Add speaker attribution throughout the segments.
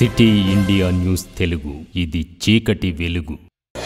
Speaker 1: city India news Telugu ఇది చీకటి వెలుగు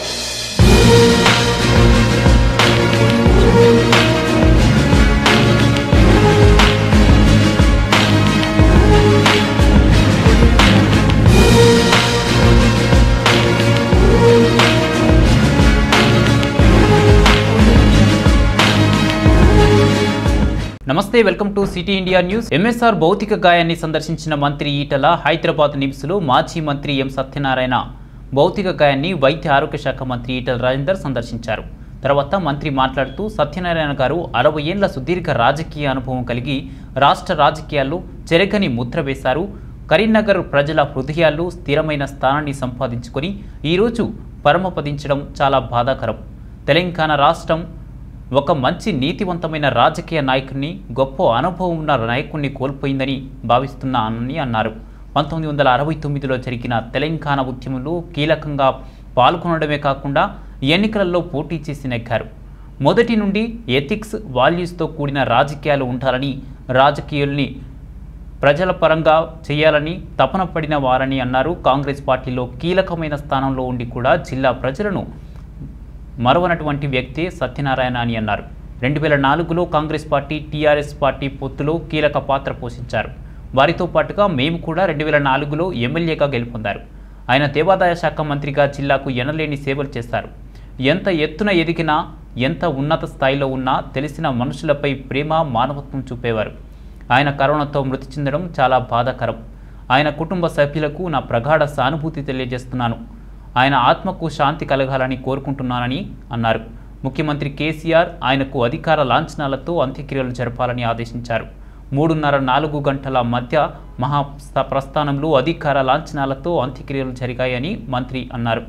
Speaker 2: నమస్తే welcome to city India news MSR భౌతిక గాయాన్ని సందర్శించిన మంత్రి ఈటల హైదరాబాద్ నిమ్స్లో మాజీ మంత్రి ఎం సత్యనారాయణ భౌతిక గాయాన్ని వైద్య ఆరోగ్య శాఖ మంత్రి ఈటల రాజేందర్ సందర్శించారు తర్వాత మంత్రి మాట్లాడుతూ సత్యనారాయణ గారు అరవై ఏళ్ల సుదీర్ఘ రాజకీయ అనుభవం కలిగి రాష్ట్ర రాజకీయాల్లో చెరగని ముద్ర వేశారు కరీంనగర్ ప్రజల హృదయాల్లో స్థిరమైన స్థానాన్ని సంపాదించుకొని ఈరోజు పరమపదించడం చాలా బాధాకరం తెలంగాణ రాష్ట్రం ఒక మంచి నీతివంతమైన రాజకీయ నాయకుడిని గొప్ప అనుభవం ఉన్న నాయకుడిని కోల్పోయిందని భావిస్తున్నానని అన్నారు పంతొమ్మిది వందల అరవై తొమ్మిదిలో జరిగిన తెలంగాణ ఉద్యమంలో కీలకంగా పాల్గొనడమే కాకుండా ఎన్నికలలో పోటీ చేసి నెగ్గారు మొదటి నుండి ఎథిక్స్ వాల్యూస్తో కూడిన రాజకీయాలు ఉండాలని రాజకీయాల్ని ప్రజల పరంగా చేయాలని తపన పడిన వారని అన్నారు కాంగ్రెస్ పార్టీలో కీలకమైన స్థానంలో ఉండి కూడా జిల్లా ప్రజలను మరవనటువంటి వ్యక్తే సత్యనారాయణ అని అన్నారు రెండు వేల నాలుగులో కాంగ్రెస్ పార్టీ టీఆర్ఎస్ పార్టీ పొత్తులో కీలక పాత్ర పోషించారు వారితో పాటుగా మేము కూడా రెండు వేల నాలుగులో ఎమ్మెల్యేగా గెలుపొందారు ఆయన దేవాదాయ శాఖ మంత్రిగా జిల్లాకు ఎనలేని సేవలు చేశారు ఎంత ఎత్తున ఎదిగినా ఎంత ఉన్నత స్థాయిలో ఉన్నా తెలిసిన మనుషులపై ప్రేమ మానవత్వం చూపేవారు ఆయన కరోనాతో మృతి చెందడం చాలా బాధాకరం ఆయన కుటుంబ సభ్యులకు నా ప్రగాఢ సానుభూతి తెలియజేస్తున్నాను ఆయన ఆత్మకు శాంతి కలగాలని కోరుకుంటున్నానని అన్నారు ముఖ్యమంత్రి కేసీఆర్ ఆయనకు అధికార లాంఛనాలతో అంత్యక్రియలు జరపాలని ఆదేశించారు మూడున్నర నాలుగు గంటల మధ్య మహా ప్రస్థానంలో అధికార లాంఛనాలతో అంత్యక్రియలు జరిగాయని మంత్రి అన్నారు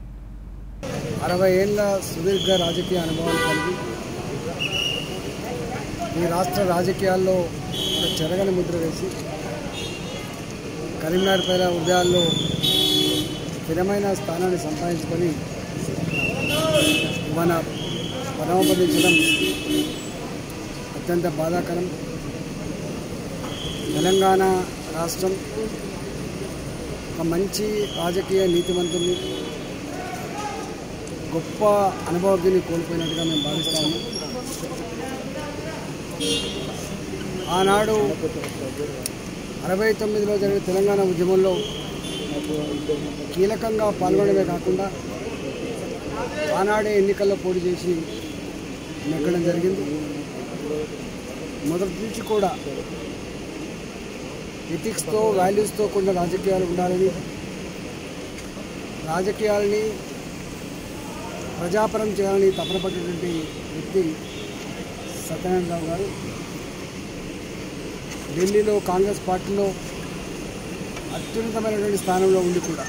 Speaker 3: అరవై ఏళ్ళ సుదీర్ఘ రాజకీయ అనుభవం కలిగి ఈ రాష్ట్ర రాజకీయాల్లో ఒక చెరగని ముద్ర వేసి కరీంనగర్ ప్రజల హృదయాల్లో స్థిరమైన స్థానాన్ని సంపాదించుకొని మన పరమపదించడం అత్యంత బాధాకరం తెలంగాణ రాష్ట్రం ఒక మంచి రాజకీయ నీతివంతుల్ని గొప్ప అనుభవజ్ఞని కోల్పోయినట్టుగా మేము భావిస్తాము ఆనాడు అరవై తొమ్మిదిలో జరిగిన తెలంగాణ ఉద్యమంలో కీలకంగా పాల్గొనడమే కాకుండా ఆనాడే ఎన్నికల్లో పోటీ చేసి నెగ్గడం జరిగింది మొదటి నుంచి కూడా ఎథిక్స్తో వాల్యూస్తో కూడిన రాజకీయాలు ఉండాలని రాజకీయాలని ప్రజాపరం చేయాలని తపన పడ్డటువంటి వ్యక్తి సత్యనారాయణరావు గారు ఢిల్లీలో కాంగ్రెస్ పార్టీలో అత్యున్నతమైనటువంటి స్థానంలో ఉండి కూడా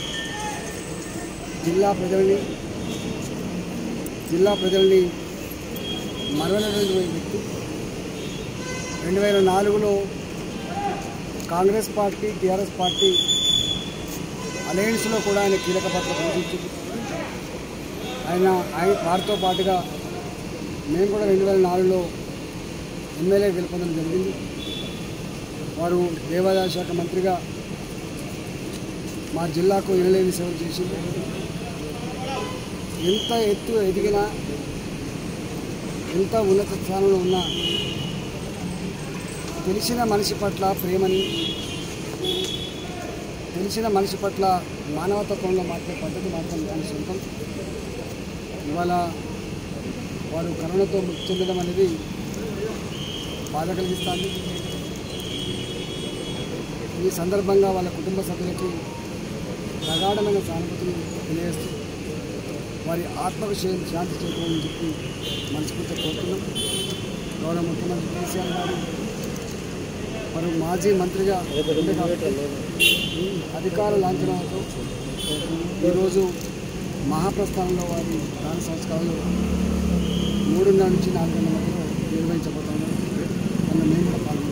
Speaker 3: జిల్లా ప్రజల్ని జిల్లా ప్రజల్ని మరవనటువంటి వ్యక్తి రెండు వేల నాలుగులో కాంగ్రెస్ పార్టీ టీఆర్ఎస్ పార్టీ అలయన్స్లో కూడా ఆయన కీలక పాత్ర పోషించింది ఆయన ఆయన వారితో పాటుగా మేము కూడా రెండు వేల నాలుగులో ఎమ్మెల్యే గెలుపొందడం జరిగింది వారు దేవాదాయ శాఖ మంత్రిగా మా జిల్లాకు ఎనలేని సేవలు చేసింది ఎంత ఎత్తు ఎదిగినా ఎంత ఉన్నత స్థానంలో ఉన్నా తెలిసిన మనిషి పట్ల ప్రేమని తెలిసిన మనిషి పట్ల మానవతత్వంలో మాట్లాడే పద్ధతి మాత్రం దాని సొంతం ఇవాళ వారు కరోనాతో మృతి చెందడం అనేది బాధ కలిగిస్తుంది ఈ సందర్భంగా వాళ్ళ కుటుంబ సభ్యులకి ప్రగాఢమైన సానుభూతిని తెలియజేస్తూ వారి ఆత్మకు శా- శాంతి చేకూరని చెప్పి మనస్ఫూర్తిగా కోరుతున్నాం గౌరవ ముఖ్యమంత్రి కేసీఆర్ గారు వారు మాజీ మంత్రిగా ఉండే కాబట్టి ఈ అధికార లాంఛనాలతో ఈరోజు మహాప్రస్థానంలో వారి ప్రాణ సంస్కారాలు మూడున్నర నుంచి నాలుగు గంటల మధ్యలో నిర్వహించబోతున్నారు అందులో మేము కూడా పాల్గొంటాం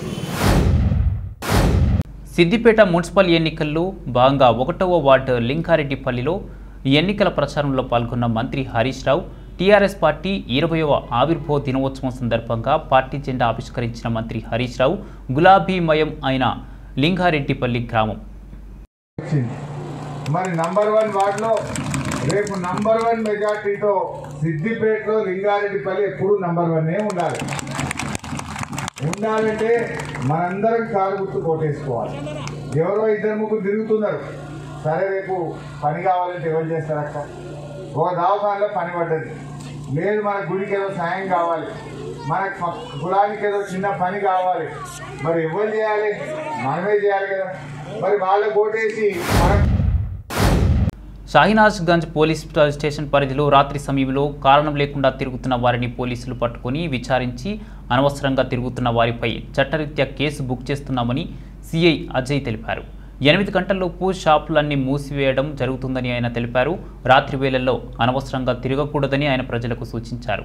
Speaker 2: సిద్దిపేట మున్సిపల్ ఎన్నికల్లో భాగంగా ఒకటవ వార్డు లింగారెడ్డిపల్లిలో ఎన్నికల ప్రచారంలో పాల్గొన్న మంత్రి హరీష్ రావు టీఆర్ఎస్ పార్టీ ఇరవయవ ఆవిర్భావ దినోత్సవం సందర్భంగా పార్టీ జెండా ఆవిష్కరించిన మంత్రి హరీష్ రావు గులాబీమయం అయిన లింగారెడ్డిపల్లి గ్రామం
Speaker 4: వచ్చింది మరి నంబర్ వన్ వార్డులో రేపు నంబర్ వన్ మెజార్టీతో సిద్దిపేటలో లింగారెడ్డిపల్లి ఎప్పుడు నంబర్ వన్ ఉండాలి ఉండాలంటే మనందరం కాలు గుర్తు కోటేసుకోవాలి ఎవరో ఇద్దరు ముగ్గురు తిరుగుతున్నారు సరే రేపు పని కావాలంటే ఎవరు చేస్తారు అక్క ఒక దవాఖానలో పని పడ్డది లేదు మన గుడికి ఏదో సాయం కావాలి మన ప- కులానికి ఏదో చిన్న పని కావాలి మరి ఎవరు చేయాలి మనమే చేయాలి కదా మరి వాళ్ళకు ఓటేసి మనం
Speaker 2: షాహినాజ్ గంజ్ పోలీస్ స్టేషన్ పరిధిలో రాత్రి సమయంలో కారణం లేకుండా తిరుగుతున్న వారిని పోలీసులు పట్టుకొని విచారించి అనవసరంగా తిరుగుతున్న వారిపై చట్టరీత్యా కేసు బుక్ చేస్తున్నామని సిఐ అజయ్ తెలిపారు ఎనిమిది గంటల్లోపు షాపులన్నీ మూసివేయడం జరుగుతుందని ఆయన తెలిపారు రాత్రి వేళల్లో అనవసరంగా తిరగకూడదని ఆయన ప్రజలకు సూచించారు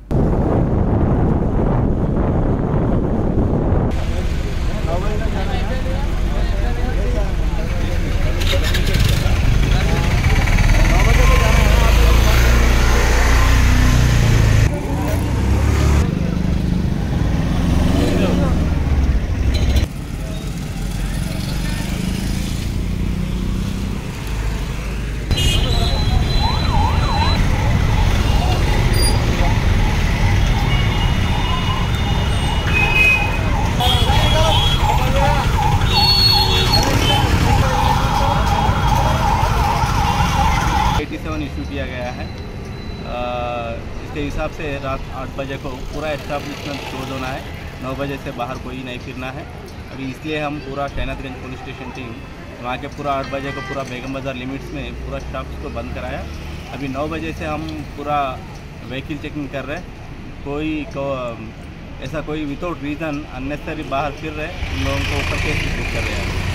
Speaker 5: एटी सेवन इशू किया गया है अ, इसके हिसाब से रात आठ बजे को पूरा एस्टाब्लिशमेंट क्लोज होना है नौ बजे से बाहर कोई नहीं फिरना है अभी इसलिए हम पूरा कैनाथगंज पुलिस स्टेशन टीम वहाँ के पूरा आठ बजे को पूरा बेगम बाज़ार लिमिट्स में पूरा स्टाफ्स को बंद कराया अभी नौ बजे से हम पूरा व्हीकल चेकिंग कर रहे हैं कोई को ऐसा कोई विदाउट रीज़न अननेसरी बाहर फिर रहे उन लोगों को ऊपर केस बुक कर रहे हैं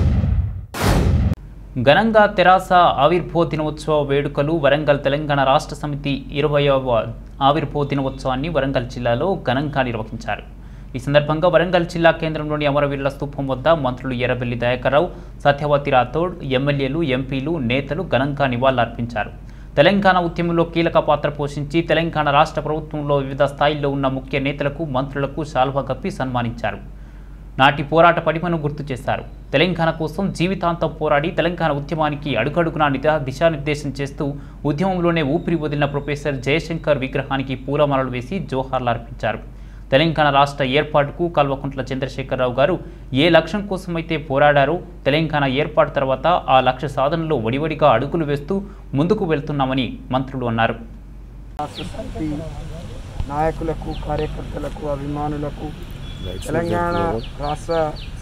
Speaker 2: ఘనంగా తెరాస ఆవిర్భావ దినోత్సవ వేడుకలు వరంగల్ తెలంగాణ రాష్ట్ర సమితి ఇరవయవ ఆవిర్భావ దినోత్సవాన్ని వరంగల్ జిల్లాలో ఘనంగా నిర్వహించారు ఈ సందర్భంగా వరంగల్ జిల్లా కేంద్రంలోని అమరవీరుల స్తూపం వద్ద మంత్రులు ఎర్రబెల్లి దయాకర్రావు సత్యవతి రాథోడ్ ఎమ్మెల్యేలు ఎంపీలు నేతలు ఘనంగా నివాళులర్పించారు తెలంగాణ ఉద్యమంలో కీలక పాత్ర పోషించి తెలంగాణ రాష్ట్ర ప్రభుత్వంలో వివిధ స్థాయిల్లో ఉన్న ముఖ్య నేతలకు మంత్రులకు శాల్వా కప్పి సన్మానించారు నాటి పోరాట పడిమను గుర్తు చేశారు తెలంగాణ కోసం జీవితాంతం పోరాడి తెలంగాణ ఉద్యమానికి అడుగడుగునా నిదా దిశానిర్దేశం చేస్తూ ఉద్యమంలోనే ఊపిరి వదిలిన ప్రొఫెసర్ జయశంకర్ విగ్రహానికి పూలమాలలు వేసి జోహార్లు అర్పించారు తెలంగాణ రాష్ట్ర ఏర్పాటుకు కల్వకుంట్ల చంద్రశేఖరరావు గారు ఏ లక్ష్యం కోసమైతే పోరాడారో తెలంగాణ ఏర్పాటు తర్వాత ఆ లక్ష్య సాధనలో వడివడిగా అడుగులు వేస్తూ ముందుకు వెళ్తున్నామని మంత్రులు అన్నారు
Speaker 6: రాష్ట్ర సమితి నాయకులకు కార్యకర్తలకు అభిమానులకు తెలంగాణ రాష్ట్ర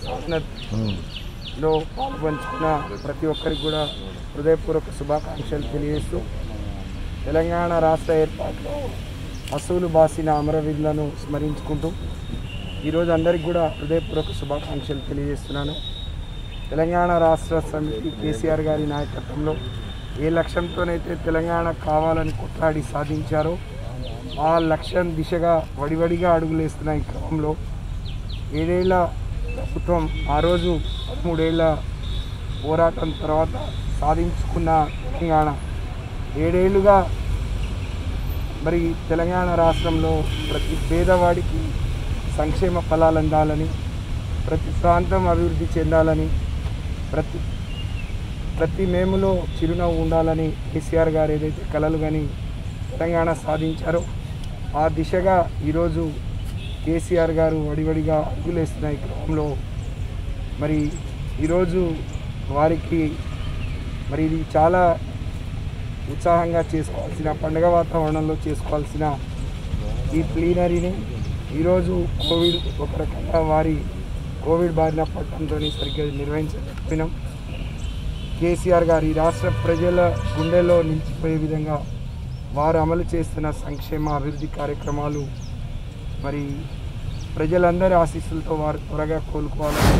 Speaker 6: సాధనలో పాల్పంచుకున్న ప్రతి ఒక్కరికి కూడా హృదయపూర్వక శుభాకాంక్షలు తెలియజేస్తూ తెలంగాణ రాష్ట్ర ఏర్పాటులో అసూలు బాసిన అమరవీరులను స్మరించుకుంటూ ఈరోజు అందరికి కూడా హృదయపూర్వక శుభాకాంక్షలు తెలియజేస్తున్నాను తెలంగాణ రాష్ట్ర సమితి కేసీఆర్ గారి నాయకత్వంలో ఏ లక్ష్యంతోనైతే తెలంగాణ కావాలని కొట్లాడి సాధించారో ఆ లక్ష్యం దిశగా వడివడిగా అడుగులేస్తున్న ఈ క్రమంలో ఏడేళ్ల ప్రభుత్వం ఆ రోజు పదమూడేళ్ల పోరాటం తర్వాత సాధించుకున్న తెలంగాణ ఏడేళ్లుగా మరి తెలంగాణ రాష్ట్రంలో ప్రతి పేదవాడికి సంక్షేమ ఫలాలు అందాలని ప్రతి ప్రాంతం అభివృద్ధి చెందాలని ప్రతి ప్రతి మేములో చిరునవ్వు ఉండాలని కేసీఆర్ గారు ఏదైతే కలలు కానీ తెలంగాణ సాధించారో ఆ దిశగా ఈరోజు కేసీఆర్ గారు వడివడిగా అడుగులేస్తున్న ఈ క్రమంలో మరి ఈరోజు వారికి మరి ఇది చాలా ఉత్సాహంగా చేసుకోవాల్సిన పండుగ వాతావరణంలో చేసుకోవాల్సిన ఈ ప్లీనరీని ఈరోజు కోవిడ్ ఒక రకంగా వారి కోవిడ్ బారిన పడటంతో సరిగ్గా నిర్వహించలేకపోయినాం కేసీఆర్ గారు ఈ రాష్ట్ర ప్రజల గుండెలో నిలిచిపోయే విధంగా వారు అమలు చేస్తున్న సంక్షేమ అభివృద్ధి కార్యక్రమాలు మరి ప్రజలందరి ఆశీస్సులతో వారు త్వరగా కోలుకోవాలని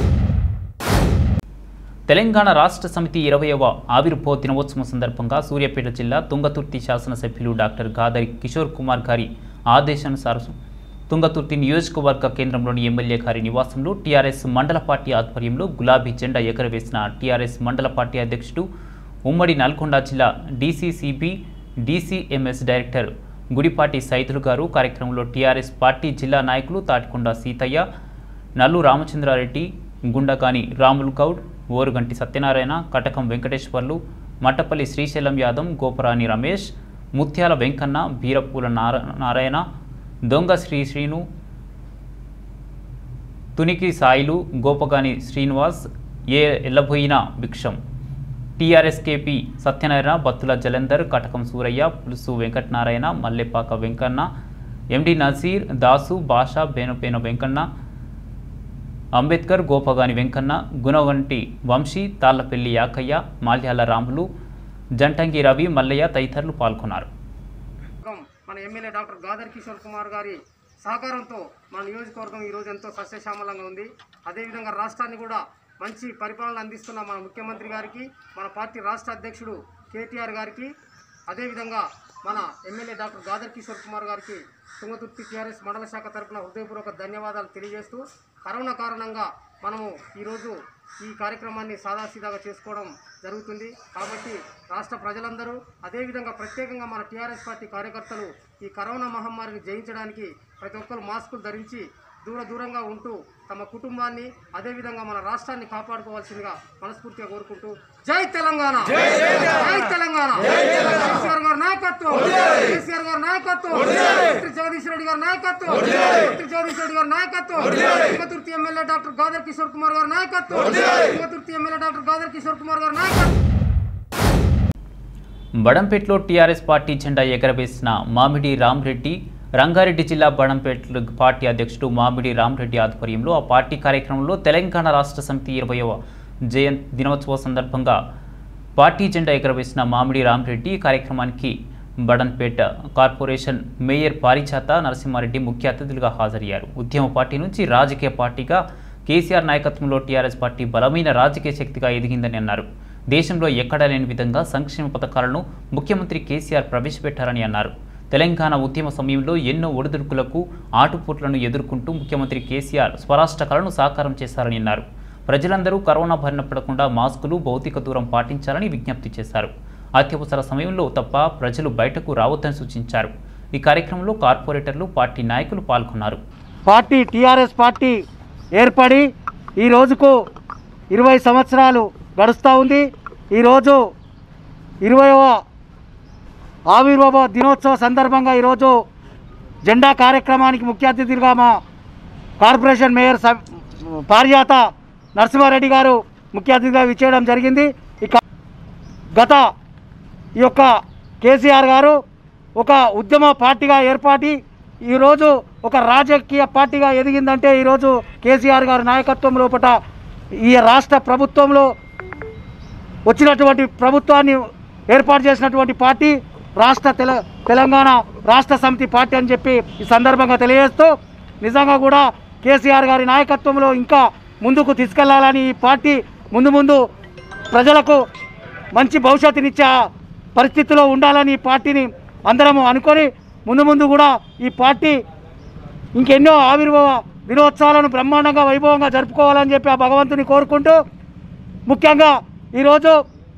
Speaker 2: తెలంగాణ రాష్ట్ర సమితి ఇరవయవ ఆవిర్భావ దినోత్సవం సందర్భంగా సూర్యాపేట జిల్లా తుంగతుర్తి శాసనసభ్యులు డాక్టర్ గాదరి కిషోర్ కుమార్ గారి ఆదేశానుసారం తుంగతుర్తి నియోజకవర్గ కేంద్రంలోని ఎమ్మెల్యే గారి నివాసంలో టీఆర్ఎస్ మండల పార్టీ ఆధ్వర్యంలో గులాబీ జెండా ఎగరవేసిన టీఆర్ఎస్ మండల పార్టీ అధ్యక్షుడు ఉమ్మడి నల్గొండ జిల్లా DCCB DCMS director Gudipati Saidulu గారు కార్యక్రమంలో టీఆర్ఎస్ పార్టీ జిల్లా నాయకులు తాటికొండ సీతయ్య నల్లు రామచంద్రారెడ్డి గుండగాని రాములు గౌడ్ ఓరుగంటి సత్యనారాయణ కటకం వెంకటేశ్వర్లు మట్టపల్లి శ్రీశైలం యాదవ్ గోపరాణి రమేష్ ముత్యాల వెంకన్న బీరపూల నార నారాయణ దొంగ శ్రీ శ్రీను తునికి సాయిలు గోపగాని శ్రీనివాస్ ఏ ఎల్లబోయిన భిక్షం టీఆర్ఎస్కేపీ సత్యనారాయణ బత్తుల జలంధర్ కటకం సూరయ్య పులుసు వెంకటనారాయణ మల్లెపాక వెంకన్న ఎండి నజీర్ దాసు భాష బేనుపేన వెంకన్న అంబేద్కర్ గోపగాని వెంకన్న గుణవంటి వంశీ తాళ్లపల్లి యాకయ్య మాల్యాల రాములు జంటంగి రవి మల్లయ్య తదితరులు పాల్గొన్నారు
Speaker 7: నియోజకవర్గం మన ఎమ్మెల్యే డాక్టర్ గాదర్ కిషోర్ కుమార్ గారి సహకారంతో మన నియోజకవర్గం ఈరోజు ఎంతో సస్యశ్యామలంగా ఉంది అదేవిధంగా రాష్ట్రాన్ని కూడా మంచి పరిపాలన అందిస్తున్న మన ముఖ్యమంత్రి గారికి మన పార్టీ రాష్ట్ర అధ్యక్షుడు కేటీఆర్ గారికి అదేవిధంగా మన ఎమ్మెల్యే డాక్టర్ గాదర్ కిషోర్ కుమార్ గారికి తుంగతుర్తి టీఆర్ఎస్ మండల శాఖ తరపున హృదయపూర్వక ధన్యవాదాలు తెలియజేస్తూ కరోనా కారణంగా మనము ఈరోజు ఈ కార్యక్రమాన్ని సాదాసీదాగా చేసుకోవడం జరుగుతుంది కాబట్టి రాష్ట్ర ప్రజలందరూ అదేవిధంగా ప్రత్యేకంగా మన టీఆర్ఎస్ పార్టీ కార్యకర్తలు ఈ కరోనా మహమ్మారిని జయించడానికి ప్రతి ఒక్కరు మాస్కులు ధరించి దూర దూరంగా ఉంటూ తమ కుటుంబాన్ని అదేవిధంగా మన రాష్ట్రాన్ని కాపాడుకోవాల్సిందిగా మనస్ఫూర్తిగా కోరుకుంటూ జై తెలంగాణ జై తెలంగాణ కేసీఆర్ గారి నాయకత్వం కేసీఆర్ గారి నాయకత్వం మంత్రి జగదీష్ రెడ్డి గారి నాయకత్వం మంత్రి జగదీష్ రెడ్డి గారి నాయకత్వం తుంగతుర్తి ఎమ్మెల్యే డాక్టర్ గాదర్ కిషోర్ కుమార్ గారి నాయకత్వం తుంగతుర్తి ఎమ్మెల్యే డాక్టర్ గాదర్ కిషోర్ కుమార్ గారి నాయకత్వం
Speaker 2: బడంపేటలో టీఆర్ఎస్ పార్టీ జెండా ఎగరవేసిన మామిడి రామ్రెడ్డి రంగారెడ్డి జిల్లా బడంపేట పార్టీ అధ్యక్షుడు మామిడి రామ్రెడ్డి ఆధ్వర్యంలో ఆ పార్టీ కార్యక్రమంలో తెలంగాణ రాష్ట్ర సమితి ఇరవయవ జయంతి దినోత్సవ సందర్భంగా పార్టీ జెండా ఎగరవేసిన మామిడి రామ్రెడ్డి ఈ కార్యక్రమానికి బడన్పేట కార్పొరేషన్ మేయర్ పారిజాత నరసింహారెడ్డి ముఖ్య అతిథులుగా హాజరయ్యారు ఉద్యమ పార్టీ నుంచి రాజకీయ పార్టీగా కేసీఆర్ నాయకత్వంలో టీఆర్ఎస్ పార్టీ బలమైన రాజకీయ శక్తిగా ఎదిగిందని అన్నారు దేశంలో ఎక్కడా లేని విధంగా సంక్షేమ పథకాలను ముఖ్యమంత్రి కేసీఆర్ ప్రవేశపెట్టారని అన్నారు తెలంగాణ ఉద్యమ సమయంలో ఎన్నో ఒడిదుడుకులకు ఆటుపోట్లను ఎదుర్కొంటూ ముఖ్యమంత్రి కేసీఆర్ స్వరాష్ట్ర కళను సాకారం చేశారని అన్నారు ప్రజలందరూ కరోనా బారిన పడకుండా మాస్కులు భౌతిక దూరం పాటించాలని విజ్ఞప్తి చేశారు అత్యవసర సమయంలో తప్ప ప్రజలు బయటకు రావద్దని సూచించారు ఈ కార్యక్రమంలో కార్పొరేటర్లు పార్టీ నాయకులు పాల్గొన్నారు
Speaker 6: పార్టీ టీఆర్ఎస్ పార్టీ ఏర్పడి ఈ రోజుకు ఇరవై సంవత్సరాలు గడుస్తూ ఉంది ఈరోజు ఇరవైవ ఆవిర్భావ దినోత్సవ సందర్భంగా ఈరోజు జెండా కార్యక్రమానికి ముఖ్య అతిథిగా మా కార్పొరేషన్ మేయర్ స- పారిజాత నరసింహారెడ్డి గారు ముఖ్య అతిథిగా విచ్చేయడం జరిగింది ఇక గత ఈ యొక్క కేసీఆర్ గారు ఒక ఉద్యమ పార్టీగా ఏర్పాటి ఈరోజు ఒక రాజకీయ పార్టీగా ఎదిగిందంటే ఈరోజు కేసీఆర్ గారి నాయకత్వం లోపట ఈ రాష్ట్ర ప్రభుత్వంలో వచ్చినటువంటి ప్రభుత్వాన్ని ఏర్పాటు చేసినటువంటి పార్టీ రాష్ట్ర తెల తెలంగాణ రాష్ట్ర సమితి పార్టీ అని చెప్పి ఈ సందర్భంగా తెలియజేస్తూ నిజంగా కూడా కేసీఆర్ గారి నాయకత్వంలో ఇంకా ముందుకు తీసుకెళ్లాలని ఈ పార్టీ ముందు ముందు ప్రజలకు మంచి భవిష్యత్తునిచ్చే పరిస్థితిలో ఉండాలని ఈ పార్టీని అందరము అనుకొని ముందు ముందు కూడా ఈ పార్టీ ఇంకెన్నో ఆవిర్భావ దినోత్సవాలను బ్రహ్మాండంగా వైభవంగా జరుపుకోవాలని చెప్పి ఆ భగవంతుని కోరుకుంటూ ముఖ్యంగా ఈరోజు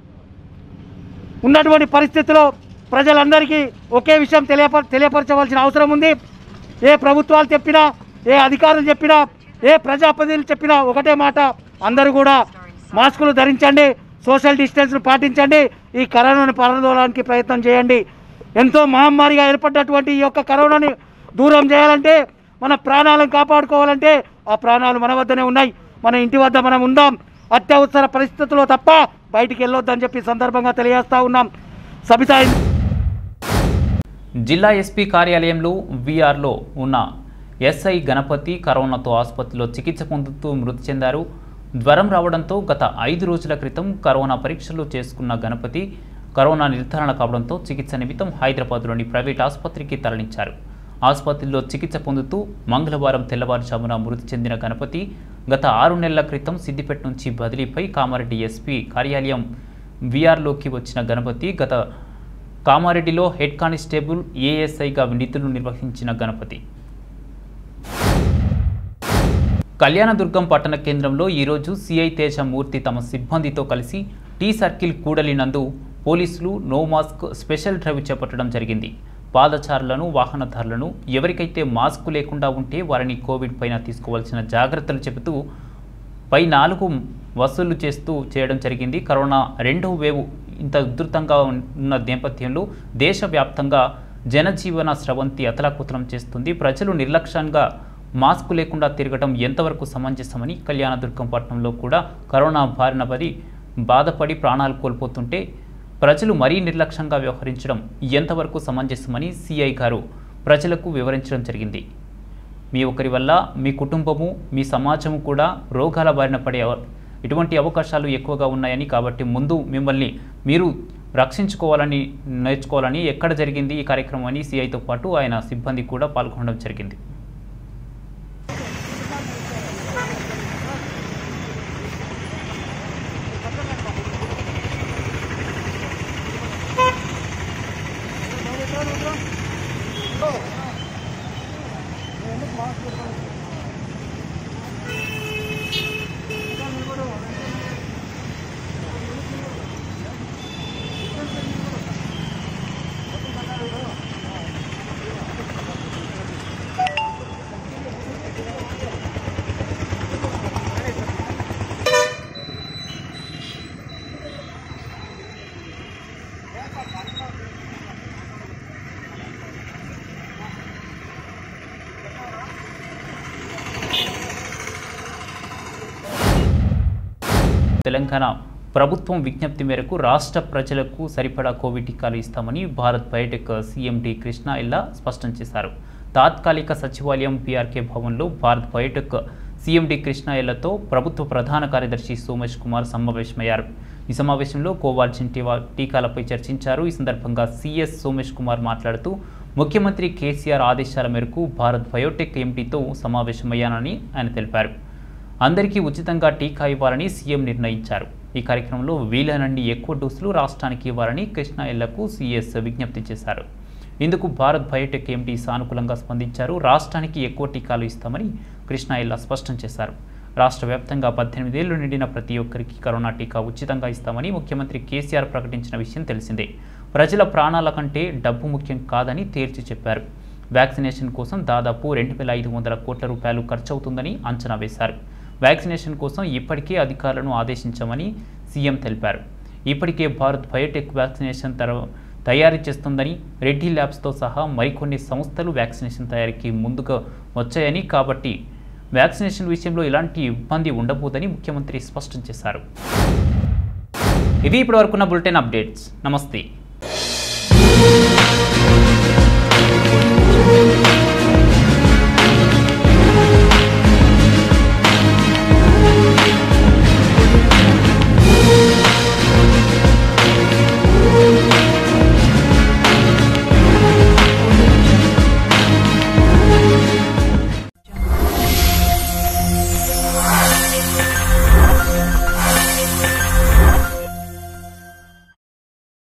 Speaker 6: ఉన్నటువంటి పరిస్థితిలో ప్రజలందరికీ ఒకే విషయం తెలియప తెలియపరచవలసిన అవసరం ఉంది ఏ ప్రభుత్వాలు చెప్పినా ఏ అధికారులు చెప్పినా ఏ ప్రజాప్రతినిధులు చెప్పినా ఒకటే మాట అందరూ కూడా మాస్కులు ధరించండి సోషల్ డిస్టెన్స్ను పాటించండి ఈ కరోనాను పారదోలడానికి ప్రయత్నం చేయండి ఎంతో మహమ్మారిగా ఏర్పడ్డటువంటి ఈ యొక్క కరోనాని దూరం చేయాలంటే మన ప్రాణాలను కాపాడుకోవాలంటే ఆ ప్రాణాలు మన వద్దనే ఉన్నాయి మన ఇంటి వద్ద మనం ఉందాం అత్యవసర పరిస్థితుల్లో తప్ప బయటికి వెళ్ళొద్దని చెప్పి ఈ సందర్భంగా తెలియజేస్తా ఉన్నాం సబితా
Speaker 2: జిల్లా ఎస్పీ కార్యాలయంలో వీఆర్లో ఉన్న ఎస్ఐ గణపతి కరోనాతో ఆసుపత్రిలో చికిత్స పొందుతూ మృతి చెందారు జ్వరం రావడంతో గత ఐదు రోజుల క్రితం కరోనా పరీక్షలు చేసుకున్న గణపతి కరోనా నిర్ధారణ కావడంతో చికిత్స నిమిత్తం హైదరాబాద్లోని ప్రైవేట్ ఆసుపత్రికి తరలించారు ఆసుపత్రిలో చికిత్స పొందుతూ మంగళవారం తెల్లవారుజామున మృతి చెందిన గణపతి గత ఆరు నెలల క్రితం సిద్దిపేట నుంచి బదిలీపై కామారెడ్డి ఎస్పీ కార్యాలయం వీఆర్లోకి వచ్చిన గణపతి గత కామారెడ్డిలో హెడ్ కానిస్టేబుల్ ఏఎస్ఐగా వినతులు నిర్వహించిన గణపతి కళ్యాణదుర్గం పట్టణ కేంద్రంలో ఈరోజు సిఐ తేజమూర్తి తమ సిబ్బందితో కలిసి టీ సర్కిల్ కూడలి నందు పోలీసులు నో మాస్క్ స్పెషల్ డ్రైవ్ చేపట్టడం జరిగింది పాదచారులను వాహనదారులను ఎవరికైతే మాస్క్ లేకుండా ఉంటే వారిని కోవిడ్ పైన తీసుకోవాల్సిన జాగ్రత్తలు చెబుతూ పై నాలుగు వసూలు చేస్తూ చేయడం జరిగింది కరోనా రెండవ వేవ్ ఇంత ఉధృతంగా ఉన్న నేపథ్యంలో దేశవ్యాప్తంగా జనజీవన స్రవంతి అతలాకుతలం చేస్తుంది ప్రజలు నిర్లక్ష్యంగా మాస్క్ లేకుండా తిరగడం ఎంతవరకు సమంజసమని కళ్యాణదుర్గం పట్టణంలో కూడా కరోనా బారిన పడి బాధపడి ప్రాణాలు కోల్పోతుంటే ప్రజలు మరీ నిర్లక్ష్యంగా వ్యవహరించడం ఎంతవరకు సమంజసమని సిఐ గారు ప్రజలకు వివరించడం జరిగింది మీ ఒకరి వల్ల మీ కుటుంబము మీ సమాజము కూడా రోగాల బారిన పడే అవ- ఇటువంటి అవకాశాలు ఎక్కువగా ఉన్నాయని కాబట్టి ముందు మిమ్మల్ని మీరు రక్షించుకోవాలని నేర్చుకోవాలని ఎక్కడ జరిగింది ఈ కార్యక్రమం అని సిఐతో పాటు ఆయన సిబ్బంది కూడా పాల్గొనడం జరిగింది తెలంగాణ ప్రభుత్వం విజ్ఞప్తి మేరకు రాష్ట్ర ప్రజలకు సరిపడా కోవిడ్ టీకాలు ఇస్తామని భారత్ బయోటెక్ సీఎండి కృష్ణ ఇల్లా స్పష్టం చేశారు తాత్కాలిక సచివాలయం పీఆర్కే భవన్లో భారత్ బయోటెక్ సీఎండి కృష్ణ ఇళ్లతో ప్రభుత్వ ప్రధాన కార్యదర్శి సోమేష్ కుమార్ సమావేశమయ్యారు ఈ సమావేశంలో కోవాల్సిన టీవా- టీకాలపై చర్చించారు ఈ సందర్భంగా సీఎస్ సోమేష్ కుమార్ మాట్లాడుతూ ముఖ్యమంత్రి కేసీఆర్ ఆదేశాల మేరకు భారత్ బయోటెక్ ఎంపీతో సమావేశమయ్యానని ఆయన తెలిపారు అందరికీ ఉచితంగా టీకా ఇవ్వాలని సీఎం నిర్ణయించారు ఈ కార్యక్రమంలో వీలైనన్ని ఎక్కువ డోసులు రాష్ట్రానికి ఇవ్వాలని కృష్ణ ఇళ్లకు సీఎస్ విజ్ఞప్తి చేశారు ఇందుకు భారత్ బయోటెక్ ఎంపీ సానుకూలంగా స్పందించారు రాష్ట్రానికి ఎక్కువ టీకాలు ఇస్తామని కృష్ణ ఇల్లా స్పష్టం చేశారు రాష్ట్ర వ్యాప్తంగా పద్దెనిమిదేళ్లు నిండిన ప్రతి ఒక్కరికి కరోనా టీకా ఉచితంగా ఇస్తామని ముఖ్యమంత్రి కేసీఆర్ ప్రకటించిన విషయం తెలిసిందే ప్రజల ప్రాణాల కంటే డబ్బు ముఖ్యం కాదని తేల్చి చెప్పారు వ్యాక్సినేషన్ కోసం దాదాపు రెండు వేల ఐదు వందల కోట్ల రూపాయలు ఖర్చవుతుందని అంచనా వేశారు వ్యాక్సినేషన్ కోసం ఇప్పటికే అధికారులను ఆదేశించామని సీఎం తెలిపారు ఇప్పటికే భారత్ బయోటెక్ వ్యాక్సినేషన్ తర తయారీ చేస్తుందని రెడ్డి ల్యాబ్స్తో సహా మరికొన్ని సంస్థలు వ్యాక్సినేషన్ తయారీకి ముందుగా వచ్చాయని కాబట్టి వ్యాక్సినేషన్ విషయంలో ఎలాంటి ఇబ్బంది ఉండబోదని ముఖ్యమంత్రి స్పష్టం చేశారు ఇవి ఇప్పటివరకున్న బులెటిన్ అప్డేట్స్ నమస్తే